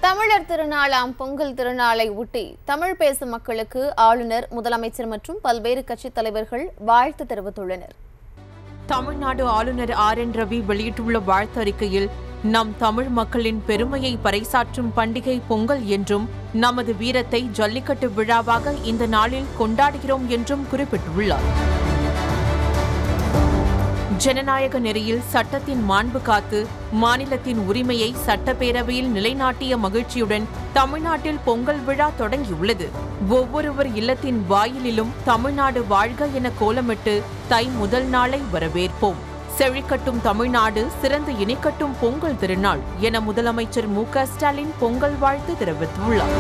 தமிழர் திருநாளாம் பொங்கல் திருநாளை ஒட்டி தமிழ் பேசும் மக்களுக்கு ஆளுநர் முதலமைச்சர் மற்றும் பல்வேறு கட்சித் தலைவர்கள் வாழ்த்து தெரிவித்துள்ளனர் தமிழ்நாடு ஆளுநர் ஆர் என் ரவி வெளியிட்டுள்ள வாழ்த்தறிக்கையில் நம் தமிழ் மக்களின் பெருமையை பறைசாற்றும் பண்டிகை பொங்கல் என்றும் நமது வீரத்தை ஜல்லிக்கட்டு விழாவாக இந்த நாளில் கொண்டாடுகிறோம் என்றும் குறிப்பிட்டுள்ளார் ஜனநாயக நெறியில் சட்டத்தின் மாண்பு காத்து மாநிலத்தின் உரிமையை சட்டப்பேரவையில் நிலைநாட்டிய மகிழ்ச்சியுடன் தமிழ்நாட்டில் பொங்கல் விழா தொடங்கியுள்ளது ஒவ்வொருவர் இல்லத்தின் வாயிலிலும் தமிழ்நாடு வாழ்க என கோலமிட்டு தை முதல் நாளை வரவேற்போம் செழிக்கட்டும் தமிழ்நாடு சிறந்து இனிக்கட்டும் பொங்கல் திருநாள் என முதலமைச்சர் மு க ஸ்டாலின் பொங்கல் வாழ்த்து தெரிவித்துள்ளார்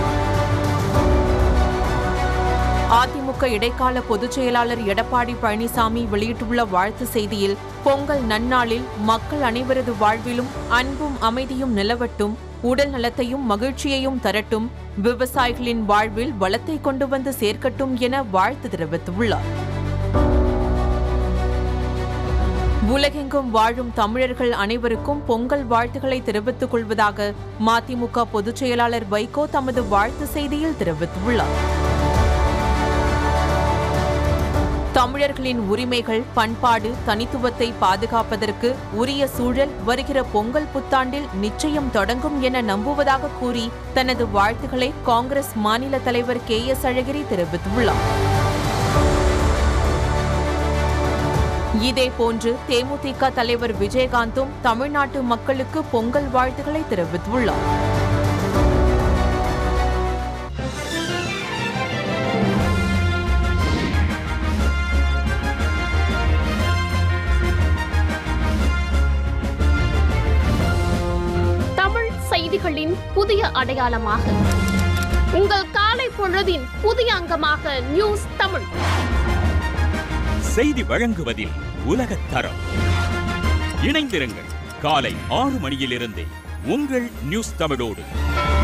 அதிமுக இடைக்கால பொதுச் செயலாளர் எடப்பாடி பழனிசாமி வெளியிட்டுள்ள வாழ்த்து செய்தியில் பொங்கல் நன்னாளில் மக்கள் அனைவரது வாழ்விலும் அன்பும் அமைதியும் நிலவட்டும் உடல் நலத்தையும் மகிழ்ச்சியையும் தரட்டும் விவசாயிகளின் வாழ்வில் வளத்தை கொண்டு வந்து சேர்க்கட்டும் என வாழ்த்து தெரிவித்துள்ளார் உலகெங்கும் வாழும் தமிழர்கள் அனைவருக்கும் பொங்கல் வாழ்த்துக்களை தெரிவித்துக் கொள்வதாக மதிமுக பொதுச் செயலாளர் வைகோ தமது வாழ்த்து செய்தியில் தெரிவித்துள்ளார் தமிழர்களின் உரிமைகள் பண்பாடு தனித்துவத்தை பாதுகாப்பதற்கு உரிய சூழல் வருகிற பொங்கல் புத்தாண்டில் நிச்சயம் தொடங்கும் என நம்புவதாக கூறி தனது வாழ்த்துக்களை காங்கிரஸ் மாநில தலைவர் கே எஸ் அழகிரி தெரிவித்துள்ளார் இதேபோன்று தேமுதிக தலைவர் விஜயகாந்தும் தமிழ்நாட்டு மக்களுக்கு பொங்கல் வாழ்த்துக்களை தெரிவித்துள்ளார் தமிழ் செய்திகளின் புதிய அடையாளமாக உங்கள் காலை பொழுதின் புதிய அங்கமாக நியூஸ் தமிழ் செய்தி வழங்குவதில் உலகத் தரம் இணைந்திருங்கள் காலை ஆறு மணியிலிருந்தே உங்கள் நியூஸ் தமிழோடு